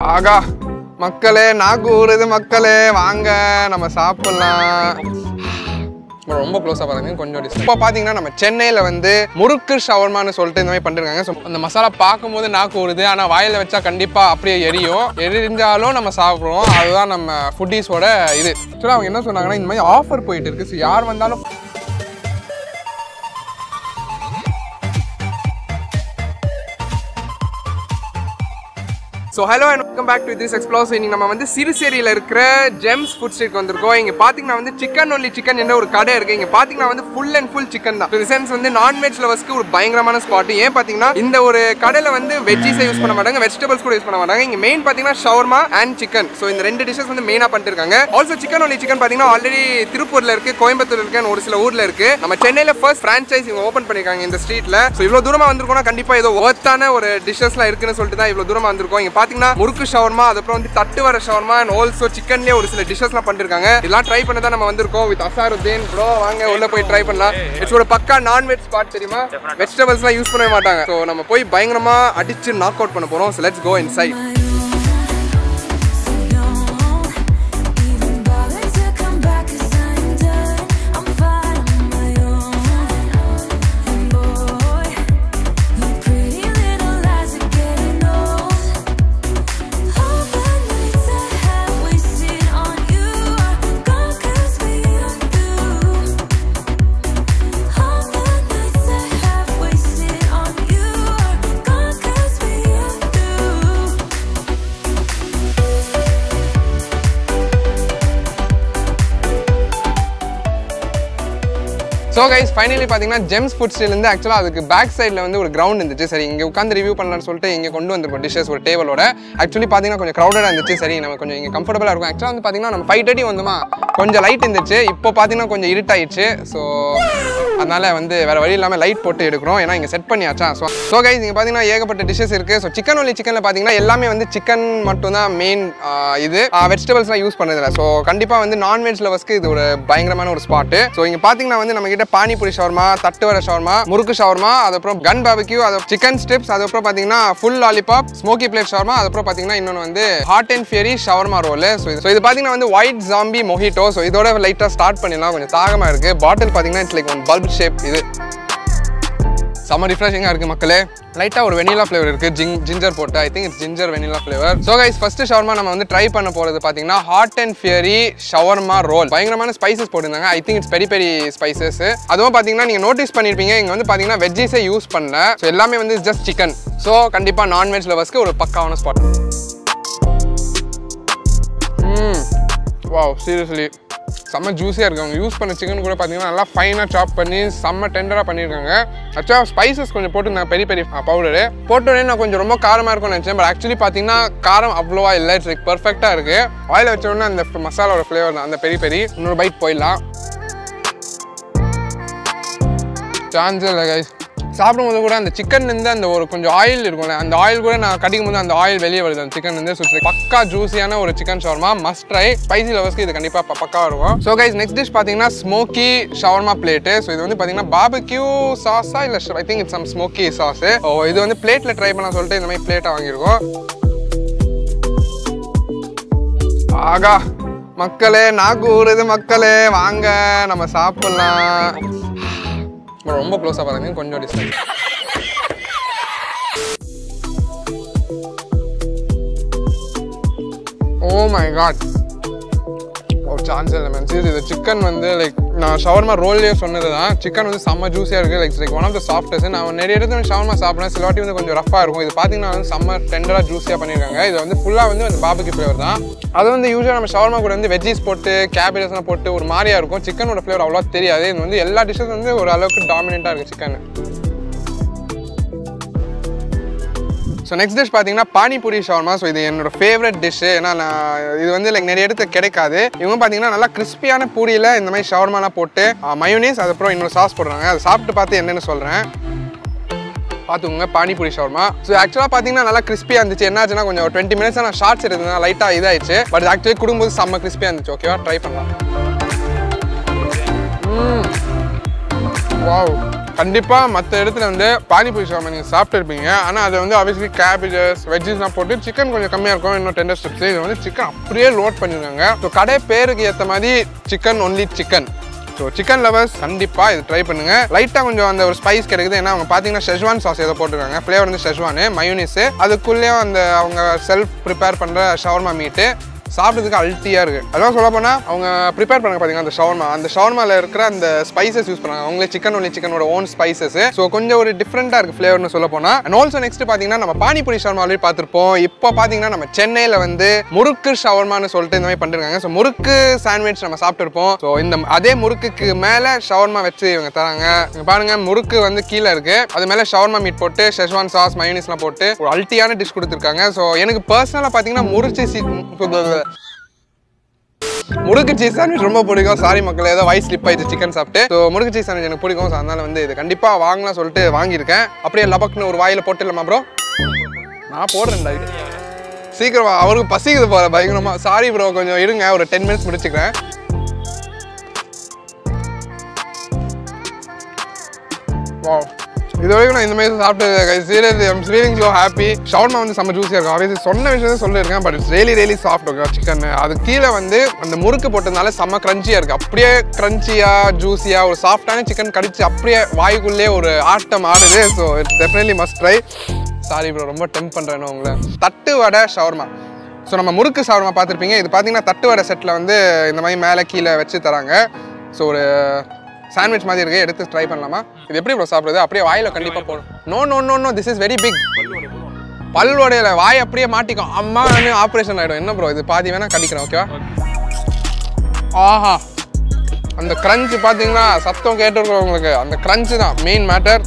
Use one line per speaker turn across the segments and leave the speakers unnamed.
ஆகா மக்களே நாக்கு ஊறுது மக்களே வாங்க நம்ம சாப்பிடலாம் ரொம்ப க்ளோஸாக பாருங்க கொஞ்சம் டிஸ்டன்ஸ் இப்போ பார்த்தீங்கன்னா நம்ம சென்னையில் வந்து முறுக்கு ஷவர்மான்னு சொல்லிட்டு இந்த மாதிரி பண்ணிருக்காங்க ஸோ அந்த மசாலா பார்க்கும்போது நாக்கு ஊறுது ஆனால் வாயில் வச்சா கண்டிப்பாக அப்படியே எரியும் எரிஞ்சாலும் நம்ம சாப்பிடுவோம் அதுதான் நம்ம ஃபுட்டீஸோட இது ஆக்சுவலாக அவங்க என்ன சொன்னாங்கன்னா இந்த மாதிரி ஆஃபர் போயிட்டு இருக்கு ஸோ யார் வந்தாலும் so hello and welcome back to this explores இன்னைக்கு நம்ம வந்து சிறுசேரியில் இருக்கிற ஜெம்ஸ் ஃபுட் ஸ்ட்ரீட் வந்திருக்கோம் இங்கே பார்த்தீங்கன்னா வந்து சிக்கன் ஒன்லி சிக்கன் என்ற ஒரு கடை இருக்குது இங்கே பார்த்தீங்கன்னா வந்து ஃபுல் அண்ட் ஃபுல் சிக்கன் தான் சென்ஸ் வந்து நான்வெஜ் லவர்ஸ்க்கு ஒரு பயங்கரமான ஸ்பாட் ஏன் பார்த்தீங்கன்னா இந்த ஒரு கடையில் வந்து வெஜ்ஜீஸை யூஸ் பண்ண மாட்டாங்க வெஜிடபிள்ஸ் கூட யூஸ் பண்ண மாட்டாங்க இங்கே மெயின் பார்த்தீங்கன்னா ஷவர்மா அண்ட் சிக்கன் ஸோ இந்த ரெண்டு டிஷஸ் வந்து மெயினாக பண்ணிட்டு இருக்காங்க ஆல்சோ சிக்கன் ஒன்லி சிக்கன் பார்த்தீங்கன்னா ஆல்ரெடி திருப்பூரில் இருக்கு கோயம்புத்தூர் இருக்கு and ஒரு சில ஊரில் இருக்கு நம்ம சென்னையில் ஃபர்ஸ்ட் ஃப்ரான்ச்சைஸ் இவங்க ஓப்பன் பண்ணிருக்காங்க இந்த ஸ்ட்ரீட்டில் ஸோ இவ்வளோ தூரமாக வந்திருக்கோம்னா கண்டிப்பாக ஏதோ ஒர்த்தான ஒரு டிஷஸ்லாம் இருக்குன்னு சொல்லிட்டு தான் இவ்வளோ தூரமாக வந்திருக்கோம் இங்கே பார்த்தீங்கன்னா முறுக்கு ஷவர்மா அதுக்கப்புறம் வந்து தட்டு வர ஷவர்மா அண்ட் ஆல்சோ சிக்கன்லேயே ஒரு சில டிஷஸ்லாம் பண்ணிருக்காங்க இதெல்லாம் ட்ரை பண்ண தான் நம்ம வந்திருக்கோம் வித் அசாருத்தீன் ப்ரோ வாங்க உள்ள போய் ட்ரை பண்ணலாம் இட்ஸ் ஒரு பக்கா நான்வெஜ் ஸ்பாட் தெரியுமா வெஜிடபிள்ஸ்லாம் யூஸ் பண்ணவே மாட்டாங்க ஸோ நம்ம போய் பயங்கரமா அடிச்சு நாக் அவுட் பண்ண போறோம் ஸோ லெட்ஸ் கோ இன் சைட்
Even bother to come back 'cause I'm done. I'm fine on my own. And boy, your pretty little lies are getting old. All the nights I have wasted on you are gone 'cause we are through. All the nights I have wasted on you are gone 'cause we are through.
So guys finally பார்த்தீங்கன்னா gems food ஸ்டீலேருந்து ஆக்சுவலாக அதுக்கு back சைடில் வந்து ஒரு ground இருந்துச்சு சரி இங்கே உட்காந்து ரிவ்யூ பண்ணலாம்னு சொல்லிட்டு இங்கே கொண்டு வந்திருக்கோம் டிஷஸ் ஒரு டேபிளோட ஆக்சுவலி பார்த்தீங்கன்னா கொஞ்சம் க்ரௌடடாக இருந்துச்சு சரி நம்ம கொஞ்சம் இங்கே கம்ஃபர்டபுளாக இருக்கும் ஆக்சுவலாக வந்து பார்த்தீங்கன்னா நம்ம ஃபைவ் தேர்ட்டி வந்தோமா கொஞ்சம் லைட் இருந்துச்சு இப்போ பார்த்தீங்கன்னா கொஞ்சம் இருட்டாயிடுச்சு ஸோ அதனால வந்து வேற வழி இல்லாமல் லைட் போட்டு எடுக்கிறோம் ஏன்னா இங்கே செட் பண்ணியாச்சா ஸோ ஸோ கைஸ் இங்கே பார்த்தீங்கன்னா ஏகப்பட்ட டிஷஸ் இருக்குது ஸோ சிக்கன் ஒன்லி சிக்கனில் பார்த்தீங்கன்னா எல்லாமே வந்து சிக்கன் மட்டும் தான் மெயின் இது வெஜிடபிள்ஸ்லாம் யூஸ் பண்ணுறதில்ல ஸோ கண்டிப்பாக வந்து நான்வெஜ் லவர்ஸ்க்கு இது ஒரு பயங்கரமான ஒரு ஸ்பாட்டு ஸோ இங்கே பார்த்தீங்கன்னா வந்து நம்ம கிட்ட பானிபூரி ஷவர்மா தட்டு வர ஷவர்மா முறுக்கு ஷவர்மா அதுக்கப்புறம் கன் பாபிக்யூ அது சிக்கன் ஸ்டிப்ஸ் அதுக்கப்புறம் பார்த்தீங்கன்னா full lollipop smoky plate shawarma அதுக்கப்புறம் பார்த்தீங்கன்னா இன்னொன்று வந்து hot and fiery shawarma roll so இது ஸோ இது பார்த்தீங்கன்னா வந்து ஒயிட் ஜாம்பி மொஹிட்டோ ஸோ இதோட லைட்டாக ஸ்டார்ட் பண்ணிடலாம் கொஞ்சம் தாகமாக இருக்குது பாட்டில் பார்த்தீங்கன்னா it's like one bulb shape இது செம்ம ரிஃப்ரெஷிங்காக இருக்குது மக்களே லைட்டாக ஒரு வெனிலா ஃப்ளேவர் இருக்குது ஜிங் ஜிஞ்சர் போட்டு I think it's ginger vanilla flavour so guys first shawarma நம்ம வந்து ட்ரை பண்ண போகிறது பார்த்தீங்கன்னா hot and fiery shawarma roll பயங்கரமான ஸ்பைசஸ் போட்டிருந்தாங்க I think it's peri peri spices அதுவும் பார்த்தீங்கன்னா நீங்கள் நோட்டீஸ் பண்ணியிருப்பீங்க இங்கே வந்து பார்த்தீங்கன்னா வெஜ்ஜீஸே யூஸ் பண்ணல ஸோ எல்லாமே வந்து ஜஸ்ட் சிக்கன் ஸோ கண்டிப்பாக நான்வெஜ் லவர்ஸ்க்கு ஒரு பக்காவான ஸ்பாட் ம் வாவ் சீரியஸ்லி செம்ம ஜூஸியாக இருக்கு அவங்க யூஸ் பண்ண சிக்கன் கூட பார்த்தீங்கன்னா நல்லா ஃபைனாக சாப் பண்ணி செம்ம டெண்டராக பண்ணியிருக்காங்க ஆக்சுவலாக ஸ்பைசஸ் கொஞ்சம் போட்டுருந்தாங்க பெரிய பெரிய பவுடரு போட்டோடனே நான் கொஞ்சம் ரொம்ப காரமாக இருக்கும்னு நினச்சேன் பட் ஆக்சுவலி பார்த்தீங்கன்னா காரம் அவ்வளோவா இல்லை இட்ஸ் லைக் பர்ஃபெக்டாக இருக்குது ஆயில் வச்ச உடனே அந்த மசாலாவோட ஃப்ளேவர் தான் அந்த பெரிய பெரிய இன்னொரு பைட் போயிடலாம் சான்ஸே இல்லை கைஸ் சாப்பிடும்போது கூட அந்த சிக்கன் இருந்து அந்த ஒரு கொஞ்சம் ஆயில் இருக்கும்ல அந்த ஆயில் கூட நான் கடிக்கும் போது அந்த ஆயில் வெளியே வருது அந்த சிக்கன் இருந்து சுற்றி பக்கா ஜூஸியான ஒரு chicken shawarma must try spicy லவர்ஸ்க்கு இது கண்டிப்பாக பக்காவாக இருக்கும் ஸோ கைஸ் நெக்ஸ்ட் டிஷ் பார்த்தீங்கன்னா ஸ்மோக்கி ஷவர்மா பிளேட்டு ஸோ இது வந்து பார்த்தீங்கன்னா பாபக்யூ சாஸா இல்லை I think it's some smoky sauce oh இது வந்து பிளேட்டில் ட்ரை பண்ண சொல்லிட்டு இந்த மாதிரி பிளேட்டை வாங்கியிருக்கோம் ஆகா மக்களே நாக்கு ஊறுது மக்களே வாங்க நம்ம சாப்பிடலாம் ரொம்ப க்ளோஸாக பாருங்க கொஞ்சம் டிஸ்டன்ஸ் ஓ மை காட் ஒரு சான்ஸ் இல்லை மேன் சீரியஸ் இது சிக்கன் வந்து லைக் நான் ஷவர்மா ரோல்லே சொன்னது தான் சிக்கன் வந்து செம்ம ஜூஸியாக இருக்குது like like one of the softest நான் நிறைய இடத்துல ஷவர்மா சாப்பிட்றேன் சில வாட்டி வந்து கொஞ்சம் ரஃபாக இருக்கும் இது பார்த்தீங்கன்னா வந்து செம்ம டெண்டராக ஜூஸியாக பண்ணியிருக்காங்க இது வந்து ஃபுல்லாக வந்து அந்த பாபுக்கு ஃப்ளேவர் தான் அது வந்து யூஸ்வலாக நம்ம ஷவர்மா கூட வந்து வெஜ்ஜீஸ் போட்டு கேபேஜஸ்லாம் போட்டு ஒரு மாதிரியாக இருக்கும் சிக்கனோட ஃப்ளேவர் அவ்வளோ தெரியாது இது வந்து எல்லா டிஷ்ஷஸ் வந்து ஒரு அளவுக்கு டாமினண்ட்டாக இருக்குது சிக்கன் ஸோ நெக்ஸ்ட் டிஷ் பார்த்தீங்கன்னா பானிபூரி ஷவர்மா ஸோ இது என்னோட ஃபேவரட் டிஷ்ஷு ஏன்னா நான் இது வந்து லைக் நிறைய இடத்துல கிடைக்காது இவங்க பார்த்தீங்கன்னா நல்லா கிறிஸ்பியான பூரியில் இந்த மாதிரி ஷவர்மாலாம் போட்டு மயோனீஸ் அதுக்கப்புறம் இன்னொரு சாஸ் போடுறாங்க அதை சாப்பிட்டு பார்த்து என்னென்னு சொல்கிறேன் பார்த்துக்கோங்க பானிபூரி ஷவர்மா ஸோ ஆக்சுவலாக பார்த்தீங்கன்னா நல்லா கிறிஸ்பியாக இருந்துச்சு என்னாச்சுன்னா கொஞ்சம் டுவெண்ட்டி மினிட்ஸ் நான் ஷார்ட்ஸ் எடுத்தேன் லைட்டாக இதாயிடுச்சு பட் ஆக்சுவலி கொடுக்கும்போது செம்ம கிறிஸ்பியாக இருந்துச்சு ஓகேவா ட்ரை பண்ணலாம் வாவ் கண்டிப்பாக மற்ற இடத்துல வந்து பானிபூரி ஷவர்மா நீங்கள் சாப்பிட்டுருப்பீங்க ஆனால் அது வந்து ஆப்வியஸ்லி கேபேஜஸ் வெஜ்ஜஸ்லாம் போட்டு சிக்கன் கொஞ்சம் கம்மியாக இருக்கும் இன்னும் டெண்டர் ஸ்டிப்ஸ் இது வந்து சிக்கன் அப்படியே லோட் பண்ணிருக்காங்க ஸோ கடை பேருக்கு ஏற்ற மாதிரி chicken only chicken so chicken lovers கண்டிப்பாக இது ட்ரை பண்ணுங்க லைட்டாக கொஞ்சம் அந்த ஒரு ஸ்பைஸ் கிடைக்குது ஏன்னா அவங்க பார்த்தீங்கன்னா ஷெஸ்வான் சாஸ் ஏதோ போட்டிருக்காங்க ஃப்ளேவர் வந்து ஷெஸ்வானு மயூனிஸு அதுக்குள்ளேயும் அந்த அவங்க செல்ஃப் ப்ரிப்பேர் பண்ணுற ஷவர்மா மீட்டு சாப்பிட்றதுக்கு அல்ட்டியாக இருக்குது அதான் சொல்ல போனால் அவங்க ப்ரிப்பேர் பண்ண பார்த்தீங்கன்னா அந்த ஷவர்மா அந்த ஷவர்மாவில் இருக்கிற அந்த ஸ்பைசஸ் யூஸ் பண்ணாங்க அவங்களே சிக்கன் ஒன்லி சிக்கனோட ஓன் ஸ்பைசஸ் ஸோ கொஞ்சம் ஒரு டிஃப்ரெண்ட்டாக இருக்குது ஃப்ளேவர்னு சொல்ல போனால் அண்ட் ஆல்சோ நெக்ஸ்ட் பார்த்தீங்கன்னா நம்ம பானிபூரி ஷவர்மா ஆல்ரெடி பார்த்துருப்போம் இப்போ பார்த்தீங்கன்னா நம்ம சென்னையில் வந்து முறுக்கு ஷவர்மான்னு சொல்லிட்டு இந்த மாதிரி பண்ணிருக்காங்க ஸோ முறுக்கு சாண்ட்விச் நம்ம சாப்பிட்டுருப்போம் ஸோ இந்த அதே முறுக்குக்கு மேலே ஷவர்மா வச்சு இவங்க தராங்க இங்க பாருங்க முறுக்கு வந்து கீழே இருக்கு அது மேலே ஷவர்மா மீட் போட்டு ஷெஸ்வான் சாஸ் மயோனிஸ்லாம் போட்டு ஒரு அல்ட்டியான டிஷ் கொடுத்துருக்காங்க ஸோ எனக்கு பர்சனலாக பார்த்தீங்கன்னா முறுச்சி சி முறுக்கு சீஸ் சாண்ட்விச் ரொம்ப பிடிக்கும் சாரி மக்கள் ஏதோ வாய்ஸ் ஸ்லிப் ஆயிடுச்சு சிக்கன் சாப்பிட்டு ஸோ முறுக்கு சீஸ் சாண்ட்விச் எனக்கு பிடிக்கும் ஸோ அதனால வந்து இது கண்டிப்பாக வாங்கலாம் சொல்லிட்டு வாங்கியிருக்கேன் அப்படியே லபக்னு ஒரு வாயில் போட்டுடலாமா ப்ரோ நான் போடுறேன்டா இது சீக்கிரம் வா, அவருக்கு பசிக்குது போற பயங்கரமா சாரி ப்ரோ கொஞ்சம் இருங்க ஒரு டென் மினிட்ஸ் முடிச்சுக்கிறேன் Wow. இது வரைக்கும் நான் இந்த மாதிரி சாப்பிட்டது serious I'm feeling so happy shawarma வந்து செம்ம ஜூஸியாக இருக்கும் ஆப்வியஸ்லி சொன்ன விஷயத்தை சொல்லியிருக்கேன் but it's really really soft okay chicken அது கீழே வந்து அந்த முறுக்கு போட்டதுனால செம்ம க்ரன்ச்சியாக இருக்குது அப்படியே க்ரன்ச்சியாக ஜூஸியாக ஒரு சாஃப்டான சிக்கன் கடிச்சு அப்படியே வாய்க்குள்ளே ஒரு ஆட்டம் ஆடுது so it's definitely must try sorry bro ரொம்ப டெம்ப் பண்ணுறேன்னு உங்களை தட்டு வடை ஷவர்மா ஸோ நம்ம முறுக்கு ஷவர்மா பார்த்துருப்பீங்க இது பார்த்தீங்கன்னா தட்டு வடை செட்டில் வந்து இந்த மாதிரி மேலே கீழே வச்சு தராங்க ஸோ ஒரு சாண்ட்விச் மாதிரி இருக்கு எடுத்து ட்ரை பண்ணலாமா இது எப்படி ப்ரோ சாப்பிடுறது அப்படியே வாயில கண்டிப்பாக போடும் no no no no this is very big பல்வடையில வாய் அப்படியே மாட்டிக்கும் அம்மா ஆப்ரேஷன் ஆகிடும் என்ன ப்ரோ இது பாதி வேணா கடிக்கிறேன் ஓகேவா ஆஹா அந்த கிரன்ச் பார்த்தீங்கன்னா சத்தம் கேட்டிருக்கோம் உங்களுக்கு அந்த கிரன்ச் தான் மெயின் மேட்டர்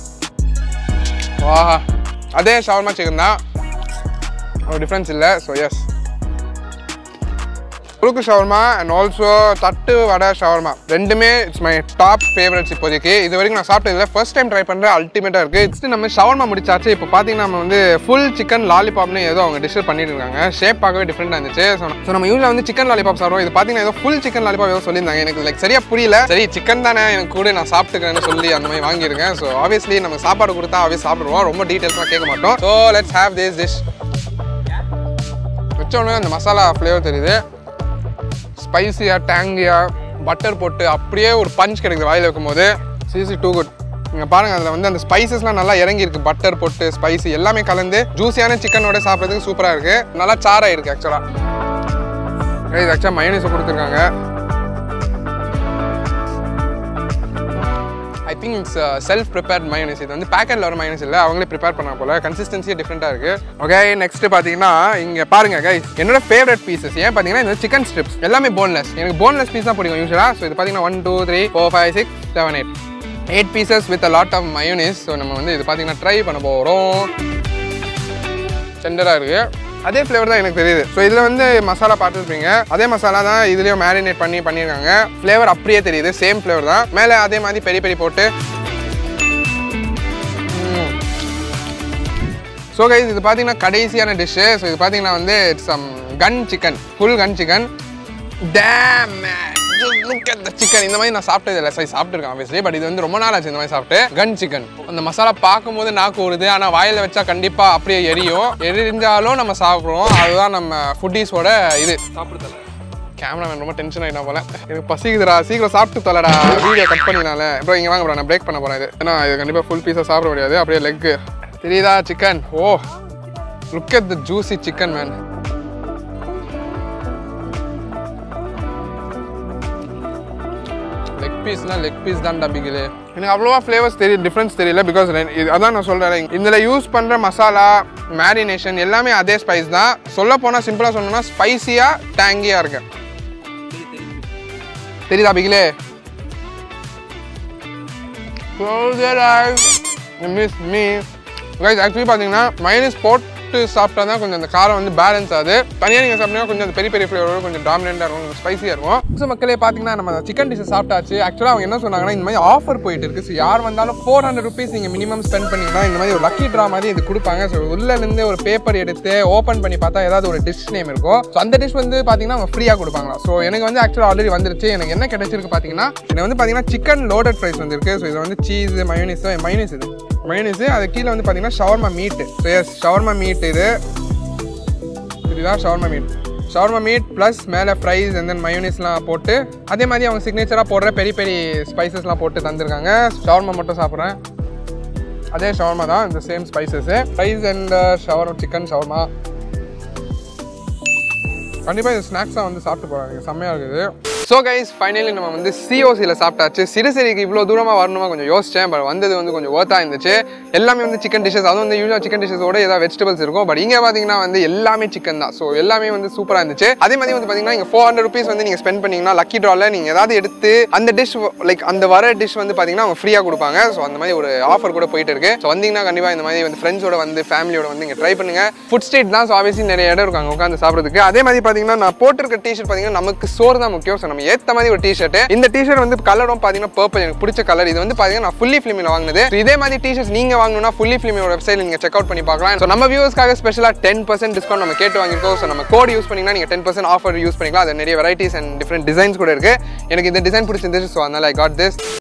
ஆஹா அதே ஷவர்மா சிக்கன் தான் ஒரு டிஃப்ரென்ஸ் இல்லை so yes murukku shawarma and also thattu vadai shawarma ரெண்டுமே இட்ஸ் மை டாப் ஃபேவரட்ஸ் இப்போதைக்கு இது வரைக்கும் நான் சாப்பிட்டதில்ல ஃபர்ஸ்ட் டைம் ட்ரை பண்ணுறேன் அல்டிமேட்டாக இருக்குது நெக்ஸ்ட் நம்ம ஷவர்மா முடிச்சாச்சு இப்போ பார்த்தீங்கன்னா நம்ம வந்து ஃபுல் சிக்கன் லாலிபாப்னு ஏதோ அவங்க டிஷ் பண்ணிட்டு இருக்காங்க ஷேப் பார்க்கவே டிஃப்ரெண்டாக இருந்துச்சு ஸோ நம்ம யூஸில் வந்து சிக்கன் லாலிபாப் சாப்பிடுவோம் இது பார்த்தீங்கன்னா ஏதோ ஃபுல் சிக்கன் லாலிபாப் ஏதோ சொல்லியிருந்தாங்க எனக்கு லைக் சரியா புரியல சரி சிக்கன் தானே எனக்கு கூட நான் சாப்பிட்டுக்கிறேன்னு சொல்லி அந்த மாதிரி வாங்கியிருக்கேன் ஸோ ஆப்வியஸ்லி நம்ம சாப்பாடு கொடுத்தா ஆப்வியஸ் சாப்பிடுவோம் ரொம்ப டீட்டெயில்ஸ்லாம் கேட்க மாட்டோம் so let's have this dish வச்சோடனே அந்த மசாலா ஃப்ளேவர் தெரியுது ஸ்பைசியாக டேங்கியாக பட்டர் போட்டு அப்படியே ஒரு பஞ்ச் கிடைக்குது வாயில் வைக்கும்போது சிசி டூ குட் நீங்கள் பாருங்கள் அதில் வந்து அந்த ஸ்பைசஸ்லாம் நல்லா இறங்கியிருக்கு பட்டர் போட்டு ஸ்பைசி எல்லாமே கலந்து ஜூஸியான சிக்கனோட சாப்பிட்றதுக்கு சூப்பராக இருக்குது நல்லா சாராக இருக்குது ஆக்சுவலாக இது ஆக்சுவலாக மயனீஸை கொடுத்துருக்காங்க I think it's self prepared mayonnaise இது வந்து பேக்கெட்டில் வர மயோனிஸ் இல்லை அவங்களே ப்ரிப்பேர் பண்ண போல கன்சிஸ்டன்சியே டிஃப்ரெண்ட்டாக இருக்குது ஓகே நெக்ஸ்ட் பார்த்தீங்கன்னா இங்கே பாருங்க guys என்னோட ஃபேவரட் பீசஸ் ஏன் பார்த்தீங்கன்னா இந்த சிக்கன் ஸ்ட்ரிப்ஸ் எல்லாமே போன்லெஸ் எனக்கு போன்லெஸ் பீஸ் தான் பிடிக்கும் யூஸ்வலாக ஸோ இது பார்த்தீங்கன்னா one two three four five six seven eight eight pieces with a lot of mayonnaise so நம்ம வந்து இது பார்த்தீங்கன்னா ட்ரை பண்ண போகிறோம் டெண்டராக இருக்குது அதே ஃப்ளேவர் தான் எனக்கு தெரியுது ஸோ இதில் வந்து மசாலா பார்த்துருப்பீங்க அதே மசாலா தான் இதுலேயும் மேரினேட் பண்ணி பண்ணியிருக்காங்க ஃப்ளேவர் அப்படியே தெரியுது சேம் ஃப்ளேவர் தான் மேலே அதே மாதிரி பெரிய பெரிய போட்டு ஸோ கைஸ் இது பார்த்தீங்கன்னா கடைசியான டிஷ்ஷு ஸோ இது பார்த்தீங்கன்னா வந்து it's some gun chicken full gun chicken damn look at the chicken இந்த மாதிரி நான் சாப்பிட்டது இல்லை சரி சாப்பிட்டுருக்கேன் ஆப்வியஸ்லி பட் இது வந்து ரொம்ப நாள் ஆச்சு இந்த மாதிரி சாப்பிட்டு கன் சிக்கன் அந்த மசாலா பார்க்கும்போது நாக்கு வருது ஆனால் வாயில் வச்சா கண்டிப்பாக அப்படியே எரியும் எரிஞ்சாலும் நம்ம சாப்பிடுவோம் அதுதான் நம்ம ஃபுட்டீஸோட இது சாப்பிடுதல கேமராமேன் ரொம்ப டென்ஷன் ஆகிட்டா போல எனக்கு பசிக்குதுடா சீக்கிரம் சாப்பிட்டு தொலைடா வீடியோ கட் பண்ணினால ப்ரோ இங்கே வாங்க ப்ரோ நான் பிரேக் பண்ண போகிறேன் இது ஏன்னா இது கண்டிப்பாக ஃபுல் பீஸாக சாப்பிட முடியாது அப்படியே லெக்கு தெரியுதா chicken oh look at the juicy chicken man leg பீஸ்னா லெக் பீஸ் தான் டபிக்கலு எனக்கு அவ்வளோவா ஃப்ளேவர்ஸ் தெரியல டிஃப்ரென்ஸ் தெரியல பிகாஸ் இது அதான் நான் சொல்கிறேன் இதில் யூஸ் பண்ணுற மசாலா மேரினேஷன் எல்லாமே அதே ஸ்பைஸ் தான் சொல்ல போனால் சிம்பிளாக சொல்லணும்னா ஸ்பைசியாக டேங்கியாக இருக்கு தெரியுதா பிகிலே Close your eyes and miss me. Guys, actually பார்த்தீங்கன்னா மைனஸ் போட் போட்டு சாப்பிட்டா தான் கொஞ்சம் அந்த காரம் வந்து பேலன்ஸ் ஆகுது தனியாக நீங்கள் சாப்பிட்டீங்கன்னா கொஞ்சம் அந்த பெரிய பெரிய ஃப்ளேவரோட கொஞ்சம் டாமினெண்டாக இருக்கும் கொஞ்சம் ஸ்பைசியாக இருக்கும் ஸோ மக்களே பார்த்தீங்கன்னா நம்ம சிக்கன் டிஷ் சாப்பிட்டாச்சு ஆக்சுவலாக அவங்க என்ன சொன்னாங்கன்னா இந்த மாதிரி ஆஃபர் போயிட்டு இருக்கு ஸோ யார் வந்தாலும் ஃபோர் ஹண்ட்ரட் ருபீஸ் நீங்கள் மினிமம் ஸ்பெண்ட் பண்ணிங்கன்னா இந்த மாதிரி ஒரு லக்கி ட்ரா மாதிரி இது கொடுப்பாங்க ஸோ உள்ளேருந்து ஒரு பேப்பர் எடுத்து ஓப்பன் பண்ணி பார்த்தா ஏதாவது ஒரு டிஷ் நேம் இருக்கும் ஸோ அந்த டிஷ் வந்து பார்த்தீங்கன்னா அவங்க ஃப்ரீயாக கொடுப்பாங்களா ஸோ எனக்கு வந்து ஆக்சுவலாக ஆல்ரெடி வந்துருச்சு எனக்கு என்ன கிடைச்சிருக்கு பார்த்தீங்கன்னா எனக்கு வந்து பார்த்தீங்கன்னா சிக்கன் லோடட் ஃப்ரைஸ் வந்திருக்கு ஸோ இது வந்து சீஸ் மயோனிஸ் மயோனிஸ் இது மயோனிஸ் அது கீழே வந்து பார்த்தீங்கன்னா shawarma meat so yes shawarma meat இது இதுதான் shawarma meat shawarma meat plus மேலே ஃப்ரைஸ் அண்ட் தென் மயோனிஸ்லாம் போட்டு அதே மாதிரி அவங்க சிக்னேச்சராக போடுற பெரிய பெரிய ஸ்பைசஸ்லாம் போட்டு தந்திருக்காங்க ஷவர்மா மட்டும் சாப்பிட்றேன் அதே ஷவர்மா தான் இந்த சேம் ஸ்பைசஸ்ஸு ஃப்ரைஸ் அண்ட் ஷவர் சிக்கன் ஷவர்மா கண்டிப்பாக இந்த ஸ்நாக்ஸாக வந்து சாப்பிட்டு போகிறாங்க செம்மையாக இருக்குது ஸோ கைஸ் ஃபைனலி நம்ம வந்து சிஓசியில் சாப்பிட்டாச்சு சிறுசரிக்கு இவ்வளோ தூரமாக வரணுமா கொஞ்சம் யோசிச்சேன் பட் வந்தது வந்து கொஞ்சம் ஒர்த்தாக இருந்துச்சு எல்லாமே வந்து சிக்கன் டிஷ்ஷஸ் அதுவும் வந்து யூஸ்வலாக சிக்கன் டிஷ்ஷஸோட ஏதாவது வெஜிடபிள்ஸ் இருக்கும் பட் இங்கே பார்த்தீங்கன்னா வந்து எல்லாமே சிக்கன் தான் ஸோ எல்லாமே வந்து சூப்பராக இருந்துச்சு அதே மாதிரி வந்து பார்த்தீங்கன்னா இங்கே ஃபோர் ஹண்ட்ரட் ருபீஸ் வந்து நீங்கள் ஸ்பெண்ட் பண்ணீங்கன்னா லக்கி ட்ராவில் நீங்கள் ஏதாவது எடுத்து அந்த டிஷ் லைக் அந்த வர டிஷ் வந்து பார்த்தீங்கன்னா அவங்க ஃப்ரீயாக கொடுப்பாங்க ஸோ அந்த மாதிரி ஒரு ஆஃபர் கூட போயிட்டு இருக்கு ஸோ வந்தீங்கன்னா கண்டிப்பாக இந்த மாதிரி வந்து ஃப்ரெண்ட்ஸோட வந்து ஃபேமிலியோட வந்து இங்கே ட்ரை பண்ணுங்க ஃபுட் ஸ்ட்ரீட் தான் ஸோ ஆப்வியஸ்லி நிறைய இடம் இருக்கும் அங்கே உட்காந்து சாப்பிட்றதுக்கு அதே மாதிரி பார்த்தீங்கன்னா நான் போட்டிருக்க டிஷர்ட் பார்த்தீங்கன்னா நமக்கு சோறு தான் முக்கியம் ஸோ நம்ம ஏற்ற மாதிரி ஒரு டிஷர்ட் இந்த டிஷர்ட் வந்து கலரும் பார்த்தீங்கன்னா பர்பிள் எனக்கு பிடிச்ச கலர் இது வந்து பார்த்தீங்கன்னா நான் ஃபுல்லி ஃபிலிமில் வாங்கினது So இதே மாதிரி டிஷர்ட்ஸ் நீங்கள் வாங்கணும்னா ஃபுல்லி ஃபிலிமோட வெப்சைட் நீங்கள் செக் அவுட் பண்ணி பார்க்கலாம் ஸோ நம்ம வியூவர்ஸ்க்காக ஸ்பெஷலாக டென் பர்சன்ட் டிஸ்கவுண்ட் நம்ம கேட்டு வாங்கியிருக்கோம் ஸோ நம்ம கோட் யூஸ் பண்ணிங்கன்னா நீங்கள் டென் பர்சன்ட் ஆஃபர் யூஸ் பண்ணிக்கலாம் அது நிறைய வெரைட்டிஸ் அண்ட் டிஃப்ரெண்ட் டிசைன்ஸ் கூட இருக்குது எனக்கு இந்த டிசைன் பிடிச்சிருந்துச்சு ஸோ அதனால் ஐ காட் திஸ்